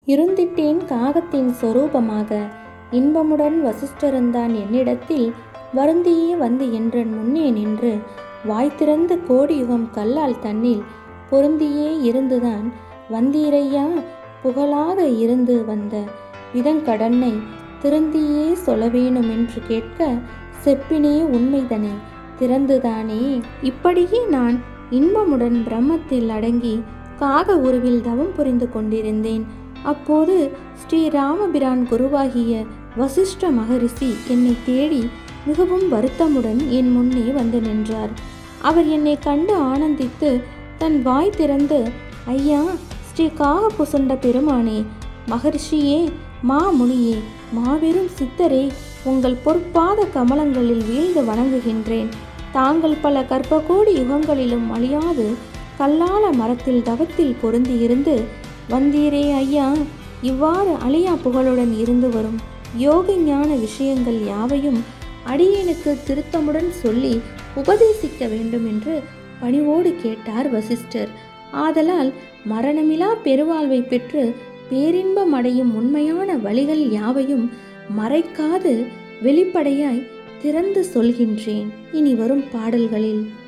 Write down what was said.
இருந்திட்டேன் காகத்தின் சொரூபமாக இன்பமுடன் வசிஷ்டருந்தான் என்னிடத்தில் வருந்தியே வந்து என்றன் முன்னே நின்று வாய் திறந்து கோடி யுகம் கல்லால் தன்னில் பொருந்தியே இருந்துதான் வந்தீரையா புகழாக இருந்து வந்த விதங்கடனை திருந்தியே சொல்ல வேணும் என்று கேட்க செப்பினே உண்மைதனை திறந்துதானே இப்படியே நான் இன்பமுடன் பிரம்மத்தில் அடங்கி காக உருவில் தவம் புரிந்து கொண்டிருந்தேன் அப்போது ஸ்ரீ ராமபிரான் குருவாகிய வசிஷ்ட மகரிஷி என்னை தேடி மிகவும் வருத்தமுடன் என் முன்னே வந்து நின்றார் அவர் என்னை கண்டு ஆனந்தித்து தன் வாய் திறந்து ஐயா ஸ்ரீ காகபுசுண்ட பெருமானே மகரிஷியே மாமுனியே மாபெரும் சித்தரே உங்கள் பொற்பாத கமலங்களில் வீழ்ந்து வணங்குகின்றேன் தாங்கள் பல கற்பகோடி யுகங்களிலும் அழியாது கல்லால மரத்தில் தவத்தில் பொருந்தியிருந்து வந்தீரே ஐயா இவ்வாறு அழியா புகழுடன் இருந்து வரும் யோக ஞான விஷயங்கள் யாவையும் அடியேனுக்கு திருத்தமுடன் சொல்லி உபதேசிக்க வேண்டும் என்று பணிவோடு கேட்டார் வசிஷ்டர் ஆதலால் மரணமிலா பெருவாழ்வை பெற்று பேரின்பம் அடையும் உண்மையான வழிகள் யாவையும் மறைக்காது வெளிப்படையாய் திறந்து சொல்கின்றேன் இனி வரும் பாடல்களில்